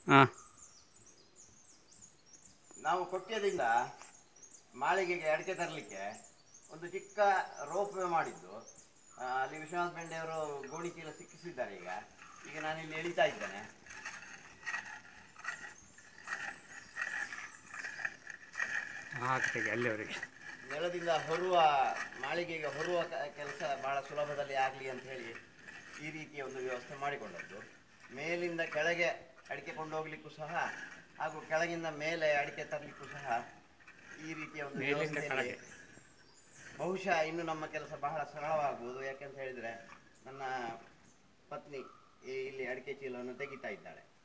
ಹಾಂ ನಾವು ಕೊಟ್ಟಿಯದಿಂದ ಮಾಳಿಗೆಗೆ ಅಡಿಕೆ ತರಲಿಕ್ಕೆ ಒಂದು ಚಿಕ್ಕ ರೋಪ್ ವೇ ಮಾಡಿದ್ದು ಆ, ಅಲ್ಲಿ ವಿಶ್ವನಾಥ್ ಬೆಂಡೆ ಅವರು ಗೋಣಿ ಚೀಲ ಸಿಕ್ಕಿಸಿದ್ದಾರೆ ಈಗ ಈಗ ನಾನು ಇಲ್ಲಿ ಎಳಿತಾ ಇದ್ದೇನೆ ಹಾಕ್ತೇವೆ ಅಲ್ಲಿವರೆಗೆ ನೆಲದಿಂದ ಹೊರುವ ಮಾಳಿಗೆಗೆ ಹೊರುವ ಕೆಲಸ ಬಹಳ ಸುಲಭದಲ್ಲಿ ಆಗಲಿ ಅಂತ ಹೇಳಿ ಈ ರೀತಿಯ ಒಂದು ವ್ಯವಸ್ಥೆ ಮಾಡಿಕೊಂಡದ್ದು ಮೇಲಿಂದ ಕೆಳಗೆ ಅಡಿಕೆ ಕೊಂಡೋಗ್ಲಿಕ್ಕೂ ಸಹ ಹಾಗೂ ಕೆಳಗಿಂದ ಮೇಲೆ ಅಡಿಕೆ ತರಲಿಕ್ಕೂ ಸಹ ಈ ರೀತಿಯ ಒಂದು ಮೇಲಿಂದ ವ್ಯವಸ್ಥೆಯಲ್ಲಿ ಕೆಳಗೆ. ಬಹುಶಃ ಇನ್ನು ನಮ್ಮ ಕೆಲಸ ಬಹಳ ಸರಳವಾಗುವುದು ಯಾಕೆಂತ ಹೇಳಿದ್ರೆ ನನ್ನ ಪತ್ನಿ ಈ- ಇಲ್ಲಿ ಅಡಿಕೆ ಚೀಲವನ್ನು ತೆಗಿತಾ ಇದ್ದಾಳೆ